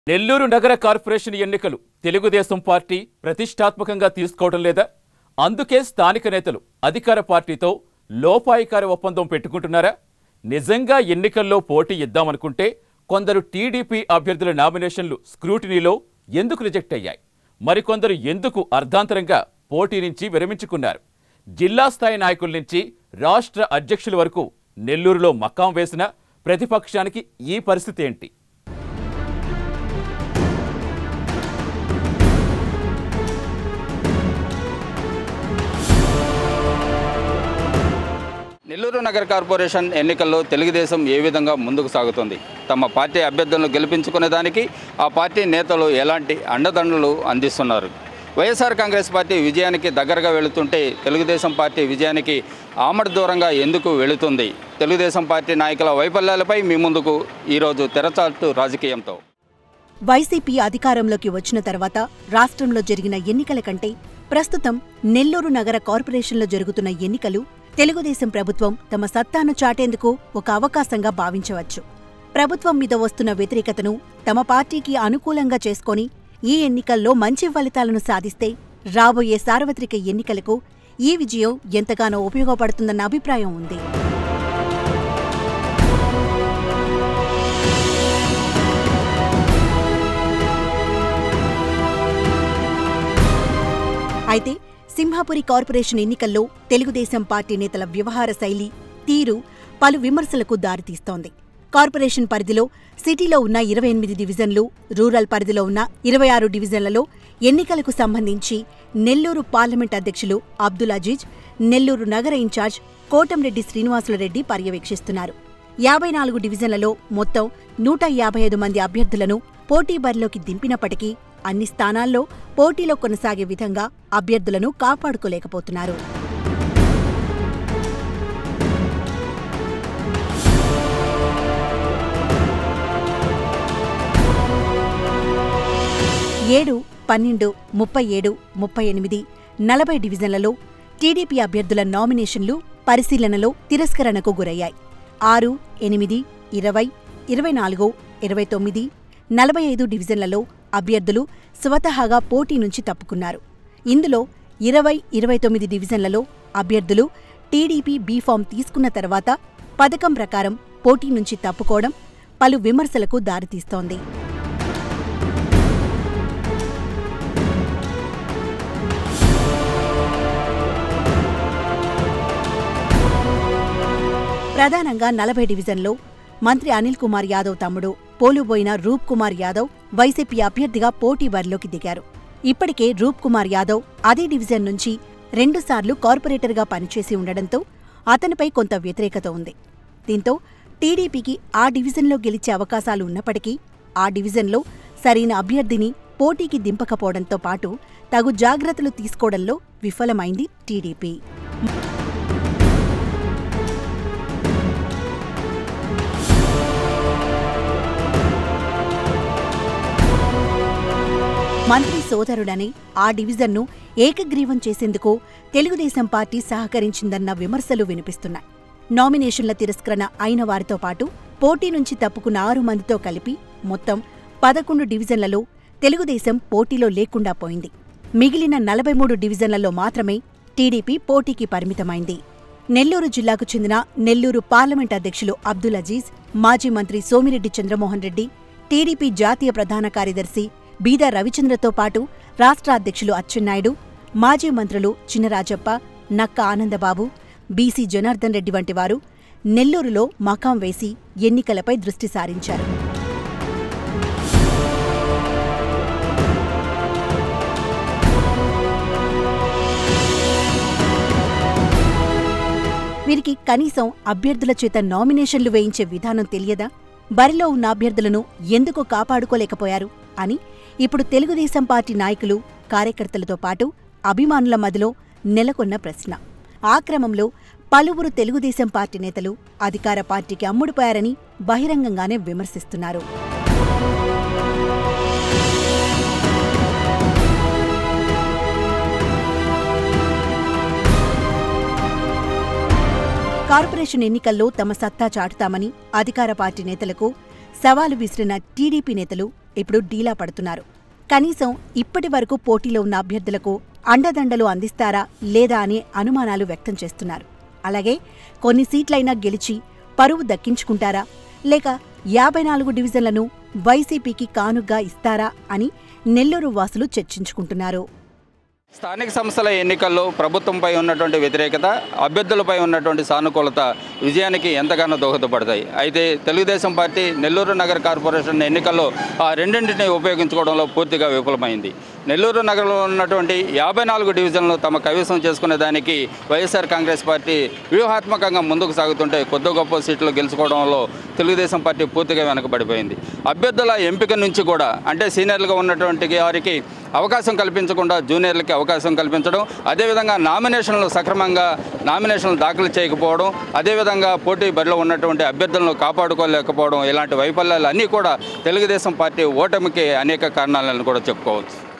నెల్లూరు నగర కార్పొరేషన్ ఎన్నికలు తెలుగుదేశం పార్టీ ప్రతిష్టాత్మకంగా తీసుకోవడం లేదా అందుకే స్థానిక నేతలు అధికార పార్టీతో లోపాయికార ఒప్పందం పెట్టుకుంటున్నారా నిజంగా ఎన్నికల్లో పోటీ ఇద్దామనుకుంటే కొందరు టీడీపీ అభ్యర్థుల నామినేషన్లు స్క్రూటినీలో ఎందుకు రిజెక్ట్ అయ్యాయి మరికొందరు ఎందుకు అర్ధాంతరంగా పోటీ నుంచి విరమించుకున్నారు జిల్లా స్థాయి నాయకుల నుంచి రాష్ట్ర అధ్యక్షుల వరకు నెల్లూరులో మకాం వేసిన ప్రతిపక్షానికి ఈ పరిస్థితి ఏంటి నెల్లూరు నగర కార్పొరేషన్ ఎన్నికల్లో తెలుగుదేశం ఏ విధంగా ముందుకు సాగుతుంది తమ పార్టీ అభ్యర్థులను గెలిపించుకునే దానికి ఆ పార్టీ నేతలు ఎలాంటి అండదండలు అందిస్తున్నారు వైఎస్ఆర్ కాంగ్రెస్ పార్టీ విజయానికి దగ్గరగా వెళుతుంటే తెలుగుదేశం పార్టీ విజయానికి ఆమడ దూరంగా ఎందుకు వెళుతుంది తెలుగుదేశం పార్టీ నాయకుల వైఫల్యాలపై మీ ముందుకు ఈరోజు తెరచాటు రాజకీయంతో వైసీపీ అధికారంలోకి వచ్చిన తర్వాత రాష్ట్రంలో జరిగిన ఎన్నికల కంటే ప్రస్తుతం నెల్లూరు నగర కార్పొరేషన్లో జరుగుతున్న ఎన్నికలు తెలుగుదేశం ప్రభుత్వం తమ సత్తాను చాటేందుకు ఒక అవకాశంగా భావించవచ్చు ప్రభుత్వం మీద వస్తున్న వ్యతిరేకతను తమ పార్టీకి అనుకూలంగా చేసుకొని ఈ ఎన్నికల్లో మంచి ఫలితాలను సాధిస్తే రాబోయే సార్వత్రిక ఎన్నికలకు ఈ విజయం ఎంతగానో ఉపయోగపడుతుందన్న అభిప్రాయం ఉంది అయితే సింహాపురి కార్పొరేషన్ ఎన్నికల్లో తెలుగుదేశం పార్టీ నేతల వ్యవహార శైలి తీరు పలు విమర్శలకు దారితీస్తోంది కార్పొరేషన్ పరిధిలో సిటీలో ఉన్న ఇరవై ఎనిమిది డివిజన్లు రూరల్ పరిధిలో ఉన్న ఇరవై ఆరు డివిజన్లలో ఎన్నికలకు సంబంధించి నెల్లూరు పార్లమెంట్ అధ్యక్షులు అబ్దుల్ అజీజ్ నెల్లూరు నగర ఇన్ఛార్జ్ కోటంరెడ్డి శ్రీనివాసులరెడ్డి పర్యవేక్షిస్తున్నారు యాభై నాలుగు డివిజన్లలో మొత్తం నూట యాభై ఐదు మంది అభ్యర్థులను పోటీ బరిలోకి దింపినప్పటికీ అన్ని స్థానాల్లో పోటీలో కొనసాగే విధంగా అభ్యర్థులను కాపాడుకోలేకపోతున్నారు ఏడు పన్నెండు ముప్పై ఏడు ముప్పై ఎనిమిది నలభై డివిజన్లలో టీడీపీ అభ్యర్థుల నామినేషన్లు పరిశీలనలో తిరస్కరణకు గురయ్యాయి ఆరు ఎనిమిది ఇరవై ఇరవై నాలుగు ఇరవై తొమ్మిది నలభై ఐదు డివిజన్లలో అభ్యర్థులు స్వతహాగా పోటీ నుంచి తప్పుకున్నారు ఇందులో ఇరవై ఇరవై తొమ్మిది డివిజన్లలో అభ్యర్థులు టీడీపీ బీఫామ్ తీసుకున్న తర్వాత పథకం ప్రకారం పోటీ నుంచి తప్పుకోవడం పలు విమర్శలకు దారితీస్తోంది ప్రధానంగా నలభై డివిజన్లో మంత్రి అనిల్ కుమార్ యాదవ్ తమ్ముడు పోలుబోయిన రూప్ కుమార్ యాదవ్ వైసీపీ అభ్యర్థిగా పోటీ బరిలోకి దిగారు ఇప్పటికే రూప్ కుమార్ యాదవ్ అదే డివిజన్ నుంచి రెండుసార్లు కార్పొరేటర్గా పనిచేసి ఉండడంతో అతనిపై కొంత వ్యతిరేకత ఉంది దీంతో టీడీపీకి ఆ డివిజన్లో గెలిచే అవకాశాలు ఉన్నప్పటికీ ఆ డివిజన్లో సరైన అభ్యర్థిని పోటీకి దింపకపోవడంతో పాటు తగు జాగ్రత్తలు తీసుకోవడంలో విఫలమైంది టీడీపీ మంత్రి సోదరుడని ఆ డివిజన్ను ఏకగ్రీవం చేసేందుకు తెలుగుదేశం పార్టీ సహకరించిందన్న విమర్శలు వినిపిస్తున్నాయి నామినేషన్ల తిరస్కరణ అయిన వారితో పాటు పోటీ నుంచి తప్పుకున్న ఆరు మందితో కలిపి మొత్తం పదకొండు డివిజన్లలో తెలుగుదేశం పోటీలో లేకుండా పోయింది మిగిలిన నలభై మూడు డివిజన్లలో మాత్రమే టీడీపీ పోటీకి పరిమితమైంది నెల్లూరు జిల్లాకు చెందిన నెల్లూరు పార్లమెంట్ అధ్యక్షులు అబ్దుల్ అజీజ్ మాజీ మంత్రి సోమిరెడ్డి చంద్రమోహన్ రెడ్డి టీడీపీ జాతీయ ప్రధాన కార్యదర్శి బీదా రవిచంద్రతో పాటు రాష్ట్ర అధ్యక్షులు అచ్చెన్నాయుడు మాజీ మంత్రులు చినరాజప్ప నక్క ఆనందబాబు బీసీ జనార్దన్ రెడ్డి వంటి వారు నెల్లూరులో మకాం వేసి ఎన్నికలపై దృష్టి సారించారు వీరికి కనీసం అభ్యర్థుల చేత నామినేషన్లు వేయించే విధానం తెలియదా బరిలో ఉన్న అభ్యర్థులను ఎందుకు కాపాడుకోలేకపోయారు అని ఇప్పుడు తెలుగుదేశం పార్టీ నాయకులు కార్యకర్తలతో పాటు అభిమానుల మదిలో నెలకొన్న ప్రశ్న ఆ క్రమంలో పలువురు తెలుగుదేశం పార్టీ నేతలు అధికార పార్టీకి అమ్ముడుపోయారని బహిరంగంగానే విమర్శిస్తున్నారు కార్పొరేషన్ ఎన్నికల్లో తమ సత్తా చాటుతామని అధికార పార్టీ నేతలకు సవాలు విసిరిన టీడీపీ నేతలు ఇప్పుడు డీలా పడుతున్నారు కనీసం ఇప్పటి వరకు పోటీలో ఉన్న అభ్యర్థులకు అండదండలు అందిస్తారా లేదా అనే అనుమానాలు వ్యక్తం చేస్తున్నారు అలాగే కొన్ని సీట్లైనా గెలిచి పరువు దక్కించుకుంటారా లేక యాభై నాలుగు డివిజన్లను వైసీపీకి కానుగ్గా ఇస్తారా అని నెల్లూరు వాసులు చర్చించుకుంటున్నారు స్థానిక సంస్థల ఎన్నికల్లో ప్రభుత్వంపై ఉన్నటువంటి వ్యతిరేకత అభ్యర్థులపై ఉన్నటువంటి సానుకూలత విజయానికి ఎంతగానో దోహదపడతాయి అయితే తెలుగుదేశం పార్టీ నెల్లూరు నగర కార్పొరేషన్ ఎన్నికల్లో ఆ రెండింటిని ఉపయోగించుకోవడంలో పూర్తిగా విఫలమైంది నెల్లూరు నగరంలో ఉన్నటువంటి యాభై నాలుగు డివిజన్లు తమ కైవసం చేసుకునే దానికి వైఎస్ఆర్ కాంగ్రెస్ పార్టీ వ్యూహాత్మకంగా ముందుకు సాగుతుంటే కొద్ది గొప్ప సీట్లు గెలుచుకోవడంలో తెలుగుదేశం పార్టీ పూర్తిగా వెనకబడిపోయింది అభ్యర్థుల ఎంపిక నుంచి కూడా అంటే సీనియర్లుగా ఉన్నటువంటి వారికి అవకాశం కల్పించకుండా జూనియర్లకి అవకాశం కల్పించడం అదేవిధంగా నామినేషన్లు సక్రమంగా నామినేషన్లు దాఖలు చేయకపోవడం అదేవిధంగా పోటీ బరిలో ఉన్నటువంటి అభ్యర్థులను కాపాడుకోలేకపోవడం ఇలాంటి వైఫల్యాలు అన్నీ కూడా తెలుగుదేశం పార్టీ ఓటమికి అనేక కారణాలను కూడా చెప్పుకోవచ్చు